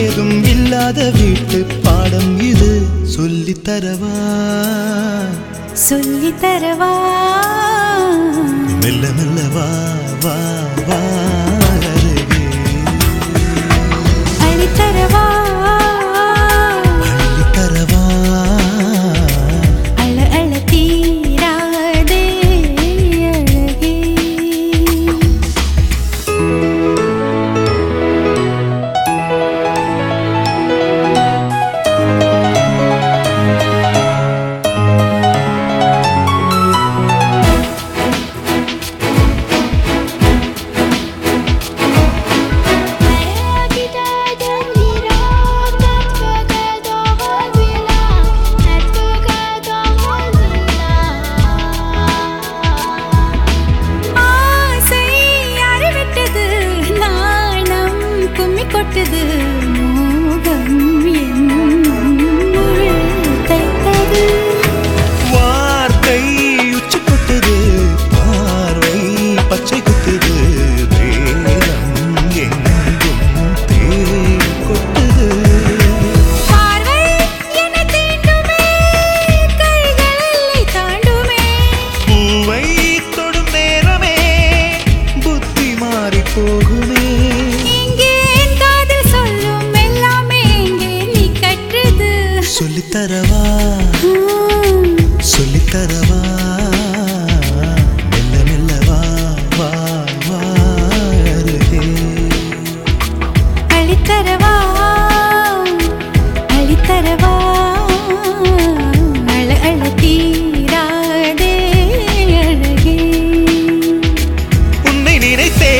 ஏதும் இல்லாத வீட்டு பாடம் இது சொல்லித் தரவா சொல்லி தரவா மெல்ல மெல்ல வா வா வா அருகே. அழித்தரவா அள்ளித் தரவா அழ அழ தீராதே அழகே ஆசை அறிவிட்டது நாணம் கும்மி கொட்டது மோகம் என்னும் முள் தைத்தது வார்த்தை உச்சி கொட்டுது பார்வை பச்சை குத்துது வேலம் எங்கும் தேன் கொட்டுது பார்வை என்னை தீண்டுமே கைகள் எல்லை தாண்டுமே பூவை தொடும் நேரமே புத்தி மாறி போகுமே இங்கே என் காதில் சொல்லும் எல்லாமே இங்கே நீ கற்றது சொல்லித் தரவா ஆம். சொல்லித் தரவா மெல்ல மெல்ல வா வா வா அருகே அழித்தரவா அழித்தரவா அழ அழ தீராதே அழகே உன்னை நினைத்தே